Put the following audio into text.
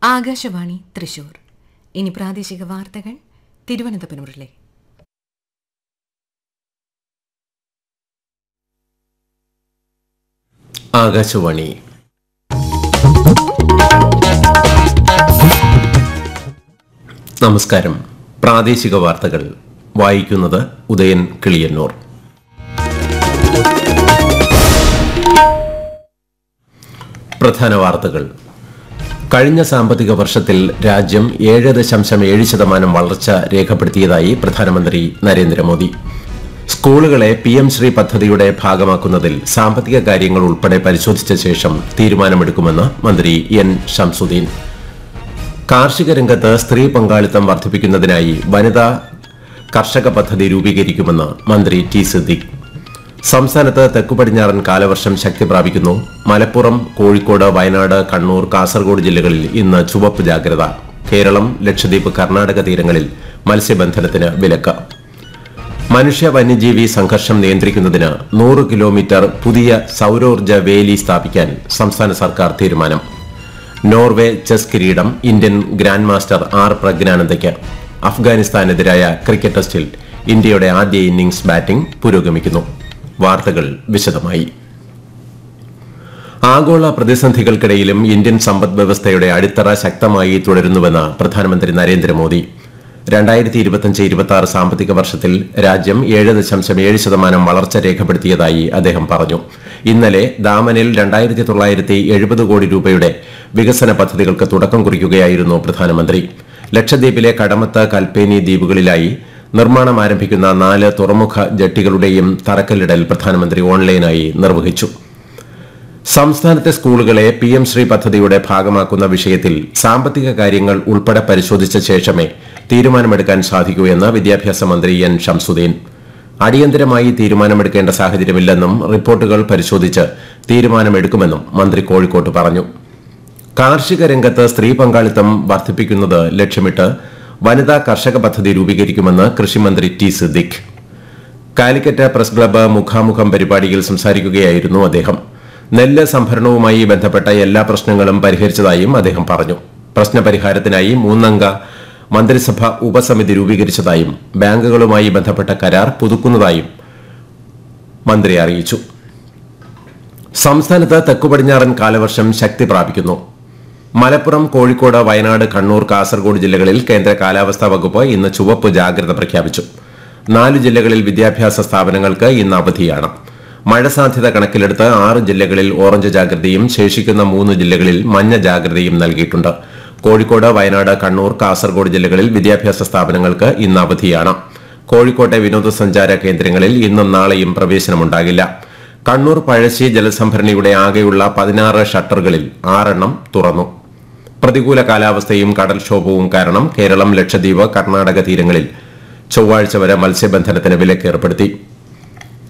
ആകാശവാണി തൃശൂർ ഇനി പ്രാദേശിക വാർത്തകൾ തിരുവനന്തപുരമിലെ ആകാശവാണി നമസ്കാരം പ്രാദേശിക വാർത്തകൾ വായിക്കുന്നത് ഉദയൻ കിളിയന്നൂർ പ്രധാന വാർത്തകൾ കഴിഞ്ഞ സാമ്പത്തിക വർഷത്തിൽ രാജ്യം ഏഴ് ദശാംശം ഏഴ് ശതമാനം വളർച്ച രേഖപ്പെടുത്തിയതായി പ്രധാനമന്ത്രി നരേന്ദ്രമോദി സ്കൂളുകളെ പി എം ശ്രീ പദ്ധതിയുടെ ഭാഗമാക്കുന്നതിൽ സാമ്പത്തിക കാര്യങ്ങൾ ഉൾപ്പെടെ പരിശോധിച്ച ശേഷം തീരുമാനമെടുക്കുമെന്ന് മന്ത്രി എൻ ഷംസുദ്ദീൻ കാർഷിക രംഗത്ത് സ്ത്രീ പങ്കാളിത്തം വർദ്ധിപ്പിക്കുന്നതിനായി വനിതാ കർഷക പദ്ധതി രൂപീകരിക്കുമെന്ന് മന്ത്രി ടി സിദ്ദിഖ് സംസ്ഥാനത്ത് തെക്കു പടിഞ്ഞാറൻ കാലവർഷം ശക്തി പ്രാപിക്കുന്നു മലപ്പുറം കോഴിക്കോട് വയനാട് കണ്ണൂർ കാസർഗോഡ് ജില്ലകളിൽ ഇന്ന് ചുവപ്പ് ജാഗ്രത കേരളം ലക്ഷദ്വീപ് കർണാടക തീരങ്ങളിൽ മത്സ്യബന്ധനത്തിന് വിലക്ക് മനുഷ്യ വന്യജീവി സംഘർഷം നിയന്ത്രിക്കുന്നതിന് നൂറ് കിലോമീറ്റർ പുതിയ സൌരോർജ്ജ വേലി സ്ഥാപിക്കാൻ സംസ്ഥാന സർക്കാർ തീരുമാനം നോർവേ ചെസ് കിരീടം ഇന്ത്യൻ ഗ്രാൻഡ് മാസ്റ്റർ ആർ പ്രജ്ഞാനന്ദയ്ക്ക് അഫ്ഗാനിസ്ഥാനെതിരായ ക്രിക്കറ്റ് ടെസ്റ്റിൽ ഇന്ത്യയുടെ ആദ്യ ഇന്നിംഗ്സ് ബാറ്റിംഗ് പുരോഗമിക്കുന്നു വാർത്തകൾ വിശദമായി ആഗോള പ്രതിസന്ധികൾക്കിടയിലും ഇന്ത്യൻ സമ്പദ് വ്യവസ്ഥയുടെ അടിത്തറ ശക്തമായി തുടരുന്നുവെന്ന് പ്രധാനമന്ത്രി നരേന്ദ്രമോദി രണ്ടായിരത്തി ഇരുപത്തിയഞ്ച് ഇരുപത്തി ആറ് സാമ്പത്തിക വർഷത്തിൽ രാജ്യം ഏഴ് ദശാംശം ഏഴ് ശതമാനം വളർച്ച രേഖപ്പെടുത്തിയതായി അദ്ദേഹം പറഞ്ഞു ഇന്നലെ ദാമനിൽ രണ്ടായിരത്തി തൊള്ളായിരത്തി എഴുപത് കോടി രൂപയുടെ വികസന പദ്ധതികൾക്ക് തുടക്കം കുറിക്കുകയായിരുന്നു പ്രധാനമന്ത്രി ലക്ഷദ്വീപിലെ കടമത്ത് കൽപ്പേനി ദ്വീപുകളിലായി നിർമ്മാണം ആരംഭിക്കുന്ന നാല് തുറമുഖ ജട്ടികളുടെയും തറക്കല്ലിടൽ പ്രധാനമന്ത്രി ഓൺലൈനായി നിർവഹിച്ചു സംസ്ഥാനത്തെ സ്കൂളുകളെ പി എം ശ്രീ പദ്ധതിയുടെ ഭാഗമാക്കുന്ന വിഷയത്തിൽ സാമ്പത്തിക കാര്യങ്ങൾ ഉൾപ്പെടെ പരിശോധിച്ച ശേഷമേ തീരുമാനമെടുക്കാൻ സാധിക്കൂ എന്ന് വിദ്യാഭ്യാസ മന്ത്രി എൻ ഷംസുദ്ദീൻ അടിയന്തരമായി തീരുമാനമെടുക്കേണ്ട സാഹചര്യമില്ലെന്നും റിപ്പോർട്ടുകൾ പരിശോധിച്ച് തീരുമാനമെടുക്കുമെന്നും മന്ത്രി കോഴിക്കോട്ട് പറഞ്ഞു കാർഷിക രംഗത്ത് സ്ത്രീ പങ്കാളിത്തം വർദ്ധിപ്പിക്കുന്നത് ലക്ഷ്യമിട്ട് വനിതാ കർഷക പദ്ധതി രൂപീകരിക്കുമെന്ന് കൃഷിമന്ത്രി T Siddique Calicut press club മുഖാമുഖം പരിപാടിയിൽ സംസാരിക്കുകയായിരുന്നു അദ്ദേഹം നെല്ല് സംഭരണവുമായി ബന്ധപ്പെട്ട എല്ലാ പ്രശ്നങ്ങളും പരിഹരിച്ചതായും അദ്ദേഹം പറഞ്ഞു പ്രശ്നപരിഹാരത്തിനായി മൂന്നംഗ മന്ത്രിസഭ ഉപസമിതി രൂപീകരിച്ചതായും ബാങ്കുകളുമായി ബന്ധപ്പെട്ട കരാർ പുതുക്കുന്നതായും മന്ത്രി അറിയിച്ചു സംസ്ഥാനത്ത് തെക്കുപടിഞ്ഞാറൻ കാലവർഷം ശക്തി പ്രാപിക്കുന്നു മലപ്പുറം കോഴിക്കോട് വയനാട് കണ്ണൂർ കാസർഗോഡ് ജില്ലകളിൽ കേന്ദ്ര കാലാവസ്ഥാ വകുപ്പ് ഇന്ന് ചുവപ്പ് ജാഗ്രത പ്രഖ്യാപിച്ചു നാല് ജില്ലകളിൽ വിദ്യാഭ്യാസ സ്ഥാപനങ്ങൾക്ക് ഇന്ന് അവധിയാണ് മഴ സാധ്യത കണക്കിലെടുത്ത് ആറ് ജില്ലകളിൽ ഓറഞ്ച് ജാഗ്രതയും ശേഷിക്കുന്ന മൂന്ന് ജില്ലകളിൽ മഞ്ഞ ജാഗ്രതയും നൽകിയിട്ടുണ്ട് കോഴിക്കോട് വയനാട് കണ്ണൂർ കാസർഗോഡ് ജില്ലകളിൽ വിദ്യാഭ്യാസ സ്ഥാപനങ്ങൾക്ക് ഇന്ന് അവധിയാണ് കോഴിക്കോട്ടെ വിനോദസഞ്ചാര കേന്ദ്രങ്ങളിൽ ഇന്നും നാളെയും പ്രവേശനമുണ്ടാകില്ല കണ്ണൂർ പഴശ്ശി ജലസംഭരണിയുടെ ആകെയുള്ള പതിനാറ് ഷട്ടറുകളിൽ ആറെണ്ണം തുറന്നു പ്രതികൂല കാലാവസ്ഥയും കടൽക്ഷോഭവും കാരണം കേരളം ലക്ഷദ്വീപ് കർണാടക തീരങ്ങളിൽ ചൊവ്വാഴ്ച വരെ മത്സ്യബന്ധനത്തിന് വിലക്ക് ഏർപ്പെടുത്തി